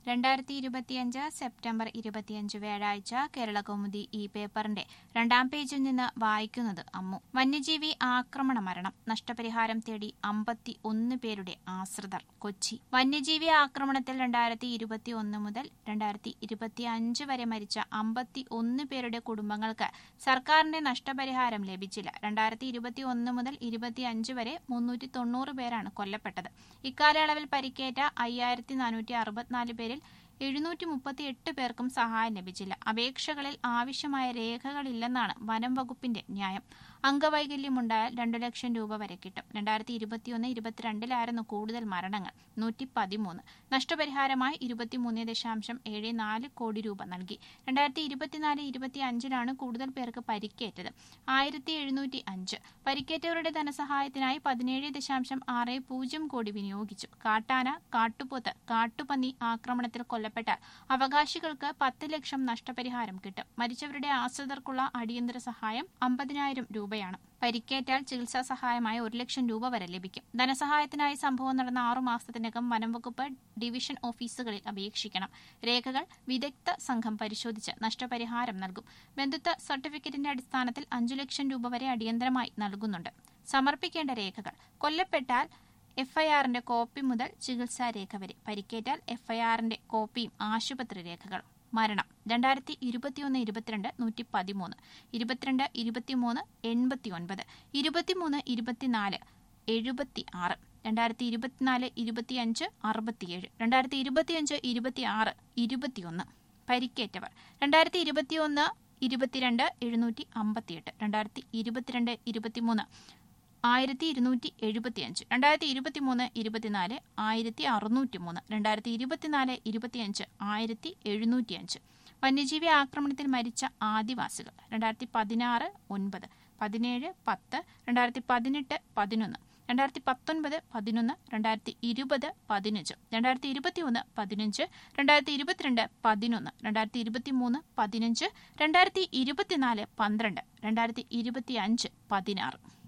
രണ്ടായിരത്തി ഇരുപത്തിയഞ്ച് സെപ്റ്റംബർ ഇരുപത്തിയഞ്ച് വ്യാഴാഴ്ച കേരള കൗമുദി ഈ പേപ്പറിന്റെ രണ്ടാം പേജിൽ നിന്ന് വായിക്കുന്നത് അമ്മു വന്യജീവി ആക്രമണ മരണം നഷ്ടപരിഹാരം തേടി അമ്പത്തി ഒന്ന് പേരുടെ ആശ്രിതർ കൊച്ചി വന്യജീവി ആക്രമണത്തിൽ രണ്ടായിരത്തി ഇരുപത്തി ഒന്ന് മുതൽ രണ്ടായിരത്തി ഇരുപത്തി അഞ്ച് വരെ മരിച്ച അമ്പത്തി ഒന്ന് പേരുടെ കുടുംബങ്ങൾക്ക് സർക്കാരിന്റെ നഷ്ടപരിഹാരം ലഭിച്ചില്ല രണ്ടായിരത്തി ഇരുപത്തി ഒന്ന് മുതൽ ഇരുപത്തിയഞ്ച് വരെ മുന്നൂറ്റി തൊണ്ണൂറ് പേരാണ് കൊല്ലപ്പെട്ടത് ഇക്കാലയളവിൽ പരിക്കേറ്റ അയ്യായിരത്തി നാനൂറ്റി അറുപത്തിനാല് പേരിൽ എഴുന്നൂറ്റി മുപ്പത്തി എട്ട് പേർക്കും സഹായം ലഭിച്ചില്ല അപേക്ഷകളിൽ ആവശ്യമായ രേഖകളില്ലെന്നാണ് വനം വകുപ്പിന്റെ ന്യായം അംഗവൈകല്യമുണ്ടായാൽ രണ്ടു ലക്ഷം രൂപ വരെ കിട്ടും രണ്ടായിരത്തി ഇരുപത്തിയൊന്ന് ഇരുപത്തിരണ്ടിലായിരുന്നു കൂടുതൽ മരണങ്ങൾ നൂറ്റി പതിമൂന്ന് നഷ്ടപരിഹാരമായി ഇരുപത്തിമൂന്ന് ദശാംശം ഏഴ് നാല് കോടി രൂപ നൽകി രണ്ടായിരത്തി ഇരുപത്തിനാല് ഇരുപത്തി അഞ്ചിലാണ് കൂടുതൽ പേർക്ക് പരിക്കേറ്റത് ആയിരത്തി എഴുന്നൂറ്റി അഞ്ച് പരിക്കേറ്റവരുടെ ധനസഹായത്തിനായി പതിനേഴ് ദശാംശം ആറ് പൂജ്യം കോടി വിനിയോഗിച്ചു കാട്ടാന കാട്ടുപോത്ത് കാട്ടുപന്നി ആക്രമണത്തിൽ കൊല്ലപ്പെട്ടാൽ അവകാശികൾക്ക് പത്ത് ലക്ഷം നഷ്ടപരിഹാരം കിട്ടും മരിച്ചവരുടെ ആശ്രിതർക്കുള്ള അടിയന്തര സഹായം അമ്പതിനായിരം രൂപയാണ് പരിക്കേറ്റാൽ ചികിത്സാ സഹായമായി ഒരു ലക്ഷം രൂപ വരെ ലഭിക്കും ധനസഹായത്തിനായി സംഭവം നടന്ന ആറു മാസത്തിനകം വനംവകുപ്പ് ഡിവിഷൻ ഓഫീസുകളിൽ അപേക്ഷിക്കണം രേഖകൾ വിദഗ്ധ സംഘം പരിശോധിച്ച് നഷ്ടപരിഹാരം നൽകും ബന്ധുത്വ സർട്ടിഫിക്കറ്റിന്റെ അടിസ്ഥാനത്തിൽ അഞ്ചു ലക്ഷം രൂപ വരെ അടിയന്തരമായി നൽകുന്നുണ്ട് സമർപ്പിക്കേണ്ട രേഖകൾ കൊല്ലപ്പെട്ടാൽ എഫ്ഐആറിന്റെ കോപ്പി മുതൽ ചികിത്സാ രേഖ വരെ പരിക്കേറ്റാൽ എഫ്ഐആറിന്റെ കോപ്പിയും ആശുപത്രി രേഖകൾ മരണം രണ്ടായിരത്തി ഇരുപത്തിയൊന്ന് ഇരുപത്തിരണ്ട് നൂറ്റി പതിമൂന്ന് ഇരുപത്തിരണ്ട് ഇരുപത്തിമൂന്ന് എൺപത്തി ഒൻപത് ഇരുപത്തിമൂന്ന് ഇരുപത്തിനാല് എഴുപത്തി ആറ് രണ്ടായിരത്തി ഇരുപത്തിനാല് ഇരുപത്തിയഞ്ച് അറുപത്തിയേഴ് രണ്ടായിരത്തി ഇരുപത്തിയഞ്ച് ഇരുപത്തി ആറ് ഇരുപത്തിയൊന്ന് പരിക്കേറ്റവർ രണ്ടായിരത്തി ഇരുപത്തിയൊന്ന് ഇരുപത്തിരണ്ട് എഴുന്നൂറ്റി അമ്പത്തിയെട്ട് രണ്ടായിരത്തി ഇരുപത്തിരണ്ട് ഇരുപത്തിമൂന്ന് ആയിരത്തി ഇരുന്നൂറ്റി എഴുപത്തിയഞ്ച് രണ്ടായിരത്തി ഇരുപത്തിമൂന്ന് ഇരുപത്തിനാല് ആയിരത്തി അറുന്നൂറ്റി മൂന്ന് രണ്ടായിരത്തി ഇരുപത്തിനാല് ഇരുപത്തിയഞ്ച് ആയിരത്തി എഴുന്നൂറ്റിയഞ്ച് വന്യജീവി ആക്രമണത്തിൽ മരിച്ച ആദിവാസികൾ രണ്ടായിരത്തി പതിനാറ് ഒൻപത് പതിനേഴ് പത്ത് രണ്ടായിരത്തി പതിനെട്ട് പതിനൊന്ന് രണ്ടായിരത്തി പത്തൊൻപത് പതിനൊന്ന് രണ്ടായിരത്തി ഇരുപത് പതിനഞ്ച് രണ്ടായിരത്തി ഇരുപത്തിയൊന്ന് പതിനഞ്ച് രണ്ടായിരത്തി ഇരുപത്തിരണ്ട് പതിനൊന്ന് രണ്ടായിരത്തി ഇരുപത്തിമൂന്ന് പതിനഞ്ച് രണ്ടായിരത്തി ഇരുപത്തിനാല് പന്ത്രണ്ട് രണ്ടായിരത്തി ഇരുപത്തിയഞ്ച് പതിനാറ്